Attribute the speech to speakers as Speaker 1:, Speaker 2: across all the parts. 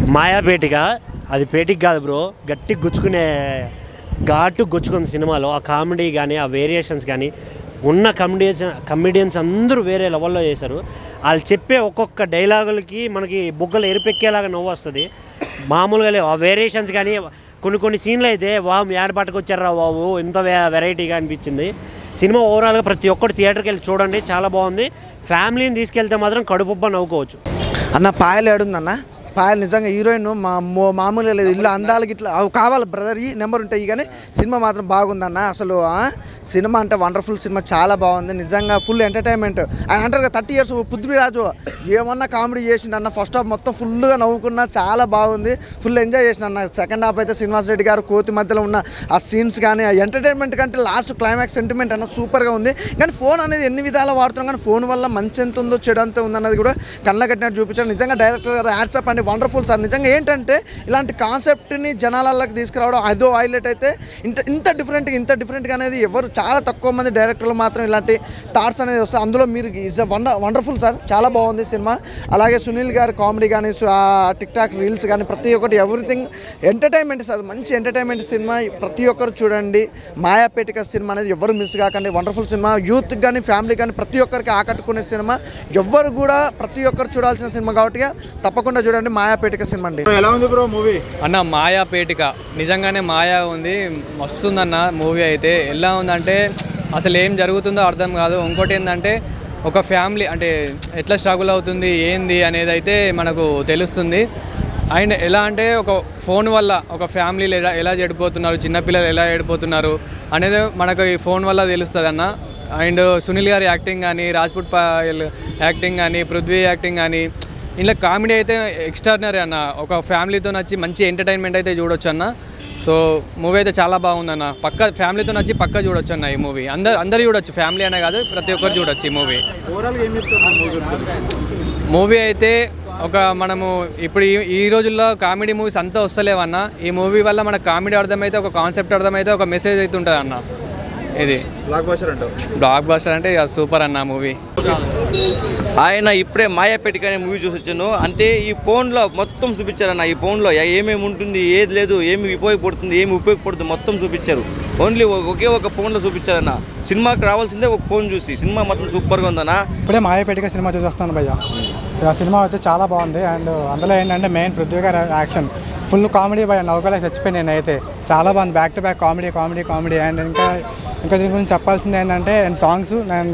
Speaker 1: మాయాపేటిగా అది పేటికి కాదు బ్రో గట్టి గుచ్చుకునే ఘాటు గుచ్చుకుంది సినిమాలో ఆ కామెడీ కానీ ఆ వేరియేషన్స్ కానీ ఉన్న కమెడియన్స్ కమెడియన్స్ అందరూ వేరే లెవెల్లో చేశారు వాళ్ళు చెప్పే ఒక్కొక్క డైలాగులకి మనకి బుగ్గలు ఎరిపెక్కేలాగా నవ్వు వస్తుంది మామూలుగా లేవు ఆ వేరియేషన్స్ కానీ కొన్ని కొన్ని సీన్లు అయితే వాము యాడ పట్టుకొచ్చారా బాబు ఇంత వెరైటీగా అనిపించింది సినిమా ఓవరాల్గా ప్రతి ఒక్కటి థియేటర్కి వెళ్ళి చూడండి చాలా బాగుంది ఫ్యామిలీని తీసుకెళ్తే మాత్రం కడుపుబ్బ నవ్వుకోవచ్చు
Speaker 2: అన్న పాయలు ఏడుందన్న పాయలు నిజంగా హీరోయిన్ మా మో- మామూలుగా లేదు ఇల్లు అందాలకి ఇట్లా అవి కావాలి బ్రదర్ ఈ నెంబర్ ఉంటాయి కానీ సినిమా మాత్రం బాగుందన్న అసలు ఆ, సినిమా అంటే వండర్ఫుల్ సినిమా చాలా బాగుంది నిజంగా ఫుల్ ఎంటర్టైన్మెంట్ ఆయన అంటారు కదా థర్టీ ఇయర్స్ పృథ్వీరాజు ఏమన్నా కామెడీ చేసిండు అన్న ఫస్ట్ హాఫ్ మొత్తం ఫుల్గా నవ్వుకున్నా చాలా బాగుంది ఫుల్ ఎంజాయ్ చేసిన అన్న సెకండ్ హాఫ్ అయితే శ్రీనివాస్ రెడ్డి గారు కోతి మధ్యలో ఉన్న ఆ సీన్స్ కానీ ఆ ఎంటర్టైన్మెంట్ కంటే లాస్ట్ క్లైమాక్స్ సెంటిమెంట్ అన్న సూపర్గా ఉంది కానీ ఫోన్ అనేది ఎన్ని విధాలు వాడుతున్నాం కానీ ఫోన్ వల్ల మంచి ఎంత ఉందో చెడు ఎంత ఉందన్నది కూడా కళ్ళ కట్టినట్టు చూపించారు నిజంగా డైరెక్టర్ గారు యాడ్సప్ అండి వండర్ఫుల్ సార్ నిజంగా ఏంటంటే ఇలాంటి కాన్సెప్ట్ని జనాలకి తీసుకురావడం అదో హైలైట్ అయితే ఇంత ఇంత డిఫరెంట్గా ఇంత డిఫరెంట్గా అనేది ఎవరు చాలా తక్కువ మంది డైరెక్టర్లు మాత్రం ఇలాంటి థాట్స్ అనేది వస్తాయి అందులో మీరు ఈజ్ వండర్ వండర్ఫుల్ సార్ చాలా బాగుంది సినిమా అలాగే సునీల్ గారి కామెడీ కానీ టిక్ టాక్ రీల్స్ కానీ ప్రతి ఒక్కటి ఎవ్రీథింగ్ ఎంటర్టైన్మెంట్ సార్ మంచి ఎంటర్టైన్మెంట్ సినిమా ప్రతి ఒక్కరు చూడండి మాయాపేటిక సినిమా అనేది ఎవరు మిస్ కాకండి వండర్ఫుల్ సినిమా యూత్ కానీ ఫ్యామిలీ కానీ ప్రతి ఒక్కరికి ఆకట్టుకునే సినిమా ఎవ్వరు కూడా ప్రతి ఒక్కరు చూడాల్సిన సినిమా కాబట్టి తప్పకుండా చూడండి మాయాపేటిక సినిమా అండి
Speaker 3: ఎలా ఉంది బ్రో మూవీ
Speaker 4: అన్న మాయా పేటిక నిజంగానే మాయా ఉంది మస్తుందన్న మూవీ అయితే ఎలా ఉందంటే అసలు ఏం జరుగుతుందో అర్థం కాదు ఇంకోటి ఏంటంటే ఒక ఫ్యామిలీ అంటే ఎట్లా స్ట్రగుల్ అవుతుంది ఏంది అనేది అయితే మనకు తెలుస్తుంది అండ్ ఎలా అంటే ఒక ఫోన్ వల్ల ఒక ఫ్యామిలీలు ఎలా ఎలా చెడిపోతున్నారు చిన్నపిల్లలు ఎలా చెడిపోతున్నారు అనేది మనకు ఈ ఫోన్ వల్ల తెలుస్తుంది అన్న అండ్ సునీల్ గారి యాక్టింగ్ కానీ రాజ్పుట్ పాయల్ యాక్టింగ్ కానీ పృథ్వీ యాక్టింగ్ కానీ ఇలా కామెడీ అయితే ఎక్స్ట్రాడినరీ అన్న ఒక ఫ్యామిలీతో నచ్చి మంచి ఎంటర్టైన్మెంట్ అయితే చూడొచ్చు అన్న సో మూవీ అయితే చాలా బాగుందన్న పక్క ఫ్యామిలీతో నచ్చి పక్క చూడొచ్చు అన్న ఈ మూవీ అందరు అందరు చూడొచ్చు ఫ్యామిలీ అనే కాదు ప్రతి ఒక్కరు చూడొచ్చు ఈ మూవీ
Speaker 3: ఓవరాల్ ఏం చెప్తారు మూవీ
Speaker 4: మూవీ అయితే ఒక మనము ఇప్పుడు ఈ ఈ రోజుల్లో కామెడీ మూవీస్ అంతా వస్తలేవన్న ఈ మూవీ వల్ల మనకు కామెడీ అర్థమైతే ఒక కాన్సెప్ట్ అర్థమైతే ఒక మెసేజ్ అయితే ఉంటుంది అన్న ఇది
Speaker 3: బ్లాక్ బస్టర్ అంటావు
Speaker 4: బ్లాక్ బస్టర్ అంటే ఇక సూపర్ అన్న మూవీ
Speaker 5: ఆయన ఇప్పుడే మాయాపేటిక అనే మూవీ చూసి వచ్చాను అంటే ఈ ఫోన్లో మొత్తం చూపించారన్న ఈ ఫోన్లో ఏమేమి ఉంటుంది ఏది లేదు ఏమి ఉపయోగపడుతుంది ఏమి ఉపయోగపడుతుంది మొత్తం చూపించారు ఓన్లీ ఒకే ఒక ఫోన్లో చూపించారన్న సినిమాకి రావాల్సిందే ఒక ఫోన్ చూసి సినిమా మొత్తం సూపర్గా ఉందన్న
Speaker 6: ఇప్పుడే మాయపేటిక సినిమా చూసేస్తాను భయ్య ఆ సినిమా అయితే చాలా బాగుంది అండ్ అందులో ఏంటంటే మెయిన్ పృథ్వీ గారి యాక్షన్ ఫుల్ కామెడీ భయ నవ్వుకోలేక చచ్చిపోయి నేనైతే చాలా బాగుంది back to back comedy comedy comedy and ఇంకా ఇంకా దీని గురించి చెప్పాల్సింది ఏంటంటే అండ్ సాంగ్స్ అండ్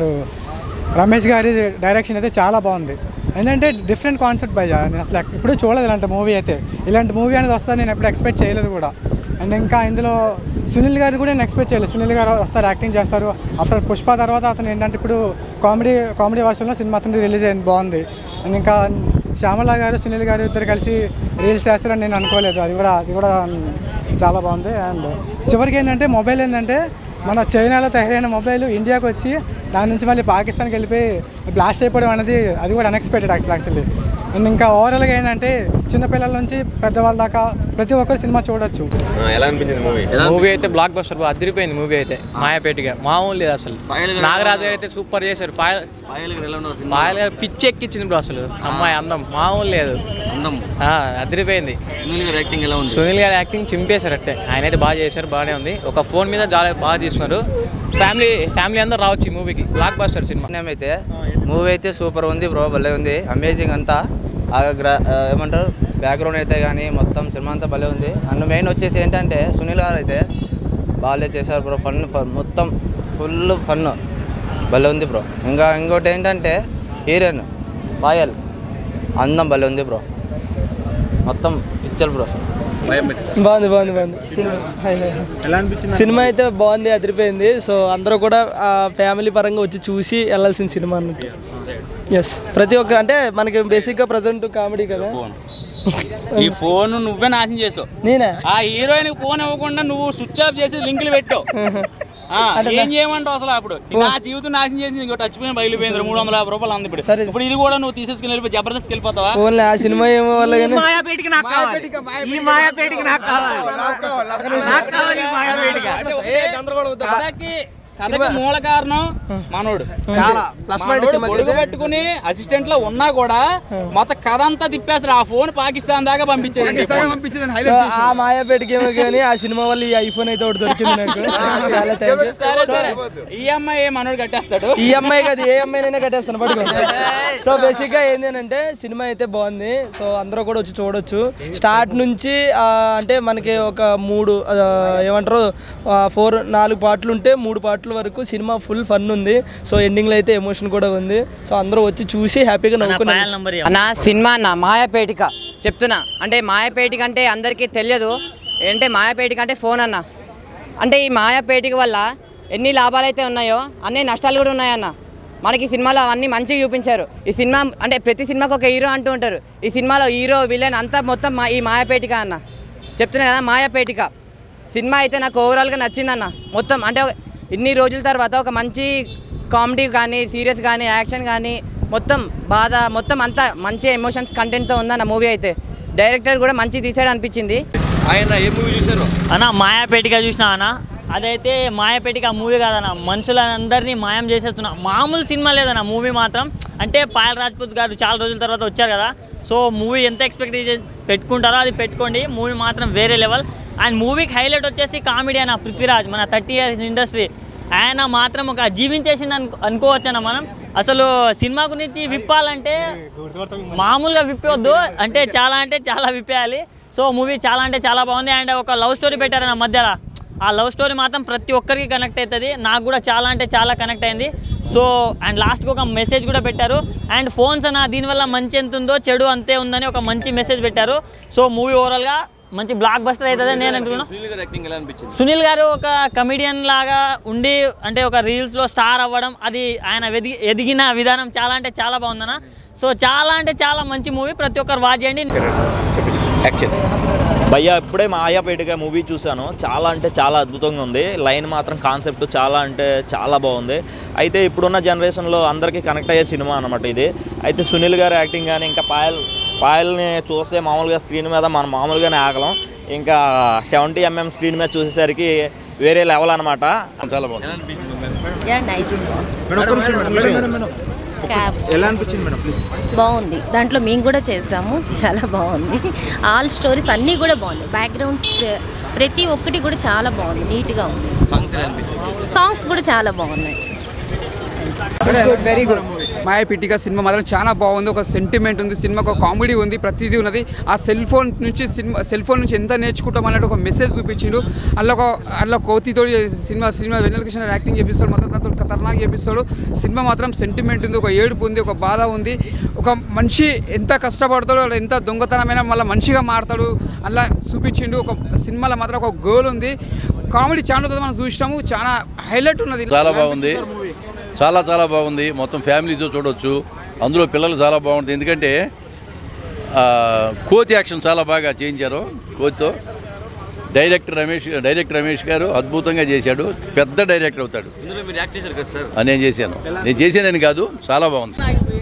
Speaker 6: రమేష్ గారి డైరెక్షన్ అయితే చాలా బాగుంది ఏంటంటే డిఫరెంట్ కాన్సెప్ట్ భయ్య నేను అసలు ఇప్పుడు చూడలేదు ఇలాంటి మూవీ అయితే ఇలాంటి మూవీ అనేది వస్తుందని నేను ఎప్పుడు ఎక్స్పెక్ట్ చేయలేదు కూడా అండ్ ఇంకా ఇందులో సునీల్ గారు కూడా నేను ఎక్స్పెక్ట్ చేయలేదు సునీల్ గారు వస్తారు యాక్టింగ్ చేస్తారు ఆఫ్టర్ పుష్ప తర్వాత అతను ఏంటంటే ఇప్పుడు కామెడీ కామెడీ వర్షన్లో సినిమా అతను రిలీజ్ అయింది బాగుంది అండ్ ఇంకా శ్యామల గారు సునీల్ గారు ఇద్దరు కలిసి రీల్స్ చేస్తారని నేను అనుకోలేదు అది కూడా అది కూడా చాలా బాగుంది అండ్ చివరికి ఏంటంటే మొబైల్ ఏంటంటే మన చైనాలో తయారైన మొబైల్ ఇండియాకి వచ్చి దాని నుంచి మళ్ళీ పాకిస్తాన్కి వెళ్ళిపోయి బ్లాస్ట్ అయిపోవడం అనేది అది కూడా అన్ఎక్స్పెక్టెడ్ యాక్చువల్ యాక్చువల్లీ అండ్ ఇంకా ఓవరాల్గా ఏంటంటే చిన్నపిల్లల నుంచి పెద్దవాళ్ళ దాకా ప్రతి ఒక్కరు సినిమా చూడొచ్చు
Speaker 5: ఎలా అనిపించింది మూవీ
Speaker 7: మూవీ అయితే బ్లాక్ బస్టర్ అదిరిపోయింది మూవీ అయితే మాయాపేటిగా మామూలు లేదు అసలు నాగరాజు గారు అయితే సూపర్ చేశారు పాయల్ పాయల్ గారు పిచ్చి ఎక్కించింది బ్రో అసలు అమ్మాయి అందం మామూలు లేదు
Speaker 5: అందం
Speaker 7: ఆ, అదిరిపోయింది
Speaker 5: సునీల్ గారి యాక్టింగ్ ఎలా ఉంది
Speaker 7: సునీల్ గారి యాక్టింగ్ చింపేశారు అట్టే ఆయన అయితే బాగా చేశారు బాగానే ఉంది ఒక ఫోన్ మీద చాలా బాగా తీసుకున్నారు ఫ్యామిలీ ఫ్యామిలీ అందరూ రావచ్చు ఈ మూవీకి బ్లాక్ బస్టర్ సినిమా
Speaker 8: అయితే మూవీ అయితే సూపర్ ఉంది బ్రో భలే ఉంది అమేజింగ్ అంతా ఆ గ్రా ఆ, ఏమంటారు బ్యాక్గ్రౌండ్ అయితే కానీ మొత్తం సినిమా అంతా భలే ఉంది అండ్ మెయిన్ వచ్చేసి ఏంటంటే సునీల్ గారు అయితే బాగాలే చేశారు బ్రో ఫన్ ఫన్ మొత్తం ఫుల్ ఫన్ భలే ఉంది బ్రో ఇంకా ఇంకోటి ఏంటంటే హీరోయిన్ పాయల్ అందం భలే ఉంది బ్రో మొత్తం పిక్చర్ బ్రో అసలు
Speaker 9: బాగుంది బాగుంది బాగుంది సినిమా హాయ్ హాయ్ హాయ్.
Speaker 3: ఎలా అనిపించింది
Speaker 9: సినిమా అయితే బాగుంది అదిరిపోయింది సో అందరూ కూడా ఆ ఫ్యామిలీ పరంగా వచ్చి చూసి వెళ్ళాల్సిన సినిమా అన్నట్టు ఎస్ ప్రతి ఒక్క అంటే మనకి బేసిక్గా ప్రజెంట్ కామెడీ కదా
Speaker 10: ఈ ఫోన్ నువ్వే నాశనం చేసావు
Speaker 9: నేనే
Speaker 10: ఆ హీరోయిన్ ఫోన్ ఇవ్వకుండా నువ్వు స్విచ్ ఆఫ్ చేసి లింకులు పెట్టావు ఆ, ఏం చేయమంటావు అసలు అప్పుడు నా జీవితం నాశనం చేసి ఇంకో టచ్ పోయిన బయలుపోయింది మూడు వందల యాభై రూపాయలు అంది ఇప్పుడు
Speaker 9: సరే.
Speaker 10: ఇప్పుడు ఇది కూడా నువ్వు తీసేసుకుని వెళ్ళిపోయి జబర్దస్త్ వెళ్ళిపోతావా
Speaker 9: ఓన్లీ ఆ సినిమా ఏమో వల్ల కానీ
Speaker 1: మాయాపేటికి నాకు కావాలి ఈ మాయాపేటికి నాకు కావాలి నాకు కావాలి ఈ మాయాపేటికి
Speaker 10: కథకి కథకి మూల కారణం మనోడు
Speaker 9: చాలా. Plus point
Speaker 10: మనోడు
Speaker 9: సినిమాకి
Speaker 10: గొడుగు
Speaker 9: అయితే.
Speaker 10: పెట్టుకుని అసిస్టెంట్ లో ఉన్నా కూడా మొత్తం కథ అంతా తిప్పేస్తారు ఆ ఫోన్ పాకిస్తాన్ దాకా పంపించేది
Speaker 9: సో ఆ మాయాపేటకి ఏమో కానీ ఆ సినిమా వల్ల ఈ ఐఫోన్ అయితే ఒకటి దొరికింది నాకు చాలా థ్యాంక్ యూ
Speaker 10: సరే సరే ఈఎంఐ మనోడు కట్టేస్తాడు
Speaker 9: ఈఎంఐ కాదు ఏ ఎంఐ నైనా కట్టేస్తాను పడుకో సో బేసిక్ గా ఏంటి అంటే సినిమా అయితే బాగుంది సో అందరూ కూడా వచ్చి చూడొచ్చు స్టార్ట్ నుంచి ఆ, అంటే మనకి ఒక మూడు ఆ, ఏమంటారు ఫోర్ నాలుగు పాటలు ఉంటే మూడు పాటల వరకు సినిమా ఫుల్ ఫన్ ఉంది సో ఎండింగ్ లో అయితే ఎమోషన్ కూడా ఉంది సో అందరూ వచ్చి చూసి హ్యాపీగా నవ్వుకున్నారు
Speaker 11: అన్న సినిమా అన్న మాయాపేటిక చెప్తున్నా అంటే మాయాపేటిక అంటే అందరికీ తెలియదు ఏంటంటే మాయాపేటిక అంటే ఫోన్ అన్న అంటే ఈ మాయాపేటిక వల్ల ఎన్ని లాభాలు అయితే ఉన్నాయో అన్ని నష్టాలు కూడా ఉన్నాయన్న మనకి ఈ సినిమాలో అవన్నీ మంచిగా చూపించారు ఈ సినిమా అంటే ప్రతి సినిమాకి ఒక హీరో అంటూ ఉంటారు ఈ సినిమాలో హీరో విలన్ అంతా మొత్తం మా ఈ మాయాపేటిక అన్న చెప్తున్నా కదా మాయాపేటిక సినిమా అయితే నాకు ఓవరాల్గా నచ్చిందన్న మొత్తం అంటే ఒక- ఇన్ని రోజుల తర్వాత ఒక మంచి కామెడీ కానీ సీరియస్ కానీ యాక్షన్ కానీ మొత్తం బాధ మొత్తం అంతా మంచి ఎమోషన్స్ కంటెంట్తో ఉందన్న మూవీ అయితే డైరెక్టర్ కూడా మంచి తీసాడు అనిపించింది
Speaker 5: ఆయన ఏ మూవీ చూశారు
Speaker 12: అన్న మాయాపేటిక చూసినా అన్న అదైతే మాయాపేటిక మూవీ కాదన్న మనుషులందరినీ మాయం చేసేస్తున్నా మామూలు సినిమా లేదన్న మూవీ మాత్రం అంటే పాయల్ రాజ్పూత్ గారు చాలా రోజుల తర్వాత వచ్చారు కదా సో మూవీ ఎంత ఎక్స్పెక్టేషన్ పెట్టుకుంటారో అది పెట్టుకోండి మూవీ మాత్రం వేరే లెవెల్ అండ్ మూవీకి హైలైట్ వచ్చేసి కామెడీ అన్న పృథ్వీరాజ్ మన థర్టీ ఇయర్స్ ఇండస్ట్రీ ఆయన మాత్రం ఒక జీవించేసింది అనుకో అనుకోవచ్చన్న మనం అసలు సినిమా గురించి విప్పాలంటే మామూలుగా విప్పవద్దు అంటే చాలా అంటే చాలా విప్పేయాలి సో మూవీ చాలా అంటే చాలా బాగుంది అండ్ ఒక లవ్ స్టోరీ పెట్టారన్న మధ్యలో ఆ లవ్ స్టోరీ మాత్రం ప్రతి ఒక్కరికి కనెక్ట్ అవుతుంది నాకు కూడా చాలా అంటే చాలా కనెక్ట్ అయింది సో అండ్ లాస్ట్కి ఒక మెసేజ్ కూడా పెట్టారు అండ్ ఫోన్స్ అన్న దీనివల్ల మంచి ఎంత ఉందో చెడు అంతే ఉందని ఒక మంచి మెసేజ్ పెట్టారు సో మూవీ ఓవరాల్గా మంచి బ్లాక్ బస్టర్ అవుతుందని నేను అనుకున్నాను
Speaker 5: సునీల్ గారి యాక్టింగ్ ఎలా అనిపించింది
Speaker 12: సునీల్ గారు ఒక కమిడియన్ లాగా ఉండి అంటే ఒక రీల్స్లో స్టార్ అవ్వడం అది ఆయన ఎదిగి ఎదిగిన విధానం చాలా అంటే చాలా బాగుందన్న సో చాలా అంటే చాలా మంచి మూవీ ప్రతి ఒక్కరు వాచ్ చేయండి
Speaker 5: యాక్షన్
Speaker 13: భయ్యా ఇప్పుడే మాయాపేటగా మూవీ చూశాను చాలా అంటే చాలా అద్భుతంగా ఉంది లైన్ మాత్రం కాన్సెప్ట్ చాలా అంటే చాలా బాగుంది అయితే ఇప్పుడున్న జనరేషన్లో అందరికీ కనెక్ట్ అయ్యే సినిమా అనమాట ఇది అయితే సునీల్ గారి యాక్టింగ్ కానీ ఇంకా పాయల్ పాయల్ని చూస్తే మామూలుగా స్క్రీన్ మీద మనం మామూలుగానే ఆగలం ఇంకా సెవెంటీ ఎంఎం స్క్రీన్ మీద చూసేసరికి వేరే లెవెల్ అనమాట
Speaker 5: చాలా బాగుంది
Speaker 14: యా నైస్
Speaker 3: మేడం ఒక్క నిమిషం madam madam madam madam
Speaker 14: cab
Speaker 3: ఎలా అనిపించింది మేడం ప్లీజ్
Speaker 14: బాగుంది దాంట్లో మేము కూడా చేసాము చాలా బాగుంది ఆల్ స్టోరీస్ అన్నీ కూడా బాగుంది బ్యాక్గ్రౌండ్స్ ప్రతి ఒక్కటి కూడా చాలా బాగుంది నీట్గా ఉంది
Speaker 5: సాంగ్స్ ఎలా అనిపించింది
Speaker 14: సాంగ్స్ కూడా చాలా బాగున్నాయి
Speaker 15: గుడ్ వెరీ గుడ్ మాయ పిట్టిగా సినిమా మాత్రం చాలా బాగుంది ఒక సెంటిమెంట్ ఉంది సినిమాకు ఒక కామెడీ ఉంది ప్రతిదీ ఉన్నది ఆ సెల్ ఫోన్ నుంచి సినిమా సెల్ ఫోన్ నుంచి ఎంత నేర్చుకుంటాం అన్నట్టు ఒక మెసేజ్ చూపించిండు అందులో ఒక అందులో కోతితో సినిమా సినిమా వెన్నెల కృష్ణ యాక్టింగ్ చేపిస్తాడు మొత్తం దాంతో ఖతర్నాక్ చేపిస్తాడు సినిమా మాత్రం సెంటిమెంట్ ఉంది ఒక ఏడుపు ఉంది ఒక బాధ ఉంది ఒక మనిషి ఎంత కష్టపడతాడో వాడు ఎంత దొంగతనమైన మళ్ళీ మనిషిగా మారతాడు అలా చూపించిండు ఒక సినిమాలో మాత్రం ఒక గోల్ ఉంది కామెడీ ఛానల్ మనం చూసినాము చాలా హైలైట్ ఉన్నది
Speaker 16: చాలా బాగుంది చాలా చాలా బాగుంది మొత్తం ఫ్యామిలీతో చూడొచ్చు అందులో పిల్లలు చాలా బాగుంటుంది ఎందుకంటే ఆ, కోతి యాక్షన్ చాలా బాగా చేయించారు కోతితో డైరెక్టర్ రమేష్ డైరెక్టర్ రమేష్ గారు అద్భుతంగా చేశాడు పెద్ద డైరెక్టర్ అవుతాడు
Speaker 5: ఇందులో మీరు యాక్ట్ చేశారు కదా సార్
Speaker 16: అని నేను చేశాను నేను చేశానని కాదు చాలా బాగుంది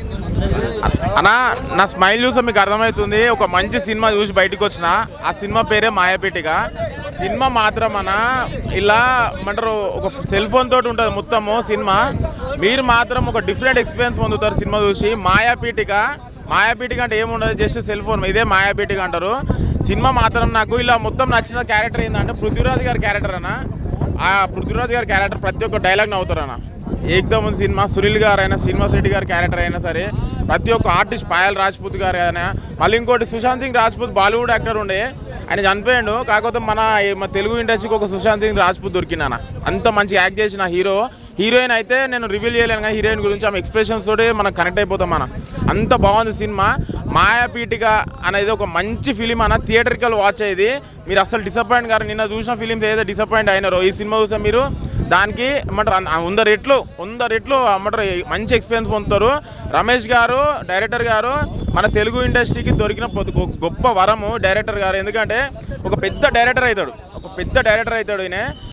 Speaker 17: అన్నా నా స్మైల్ చూస్తే మీకు అర్థమవుతుంది ఒక మంచి సినిమా చూసి బయటకు వచ్చిన ఆ సినిమా పేరే మాయాపేటిక సినిమా మాత్రం అన్న ఇలా ఏమంటారు ఒక సెల్ ఫోన్ తోటి ఉంటుంది మొత్తము సినిమా మీరు మాత్రం ఒక డిఫరెంట్ ఎక్స్పీరియన్స్ పొందుతారు సినిమా చూసి మాయాపీటిక మాయాపీటిక అంటే ఏముండదు జస్ట్ సెల్ ఫోన్ ఇదే మాయాపీటిక అంటారు సినిమా మాత్రం నాకు ఇలా మొత్తం నచ్చిన క్యారెక్టర్ ఏంటంటే పృథ్వీరాజ్ గారి క్యారెక్టర్ అన్న ఆ పృథ్వీరాజ్ గారి క్యారెక్టర్ ప్రతి ఒక్క డైలాగ్ నవ్వుతారు అన్న ఏకదమ్ ఉంది సినిమా సునీల్ గారు అయినా శ్రీనివాస్ రెడ్డి గారి క్యారెక్టర్ అయినా సరే ప్రతి ఒక్క ఆర్టిస్ట్ పాయల్ రాజ్పూత్ గారు అయినా మళ్ళీ ఇంకోటి సుశాంత్ సింగ్ రాజ్పూత్ బాలీవుడ్ యాక్టర్ ఉండే ఆయన చనిపోయాడు కాకపోతే మన మన తెలుగు ఇండస్ట్రీకి ఒక సుశాంత్ సింగ్ రాజ్పూత్ దొరికిందన్న అంత మంచి యాక్ట్ చేసిన హీరో హీరోయిన్ అయితే నేను రివీల్ చేయలేను కానీ హీరోయిన్ గురించి ఆమె ఎక్స్ప్రెషన్స్ తోటి మనం కనెక్ట్ అయిపోతాం మన అంత బాగుంది సినిమా మాయాపీటిక అనేది ఒక మంచి ఫిలిం అన్న థియేటర్కల్ వాచ్ అయ్యేది మీరు అసలు డిసప్పాయింట్ గారు నిన్న చూసిన ఫిలిమ్స్ ఏదైతే డిసప్పాయింట్ అయినారో ఈ సినిమా చూస్తే మీరు దానికి ఏమంటారు అన్- వంద రెట్లు వంద రెట్లు ఏమంటారు మంచి ఎక్స్పీరియన్స్ పొందుతారు రమేష్ గారు డైరెక్టర్ గారు మన తెలుగు ఇండస్ట్రీకి దొరికిన పొ- గొ- గొప్ప వరము డైరెక్టర్ గారు ఎందుకంటే ఒక పెద్ద డైరెక్టర్ అవుతాడు ఒక పెద్ద డైరెక్టర్ అవుతాడు ఈయన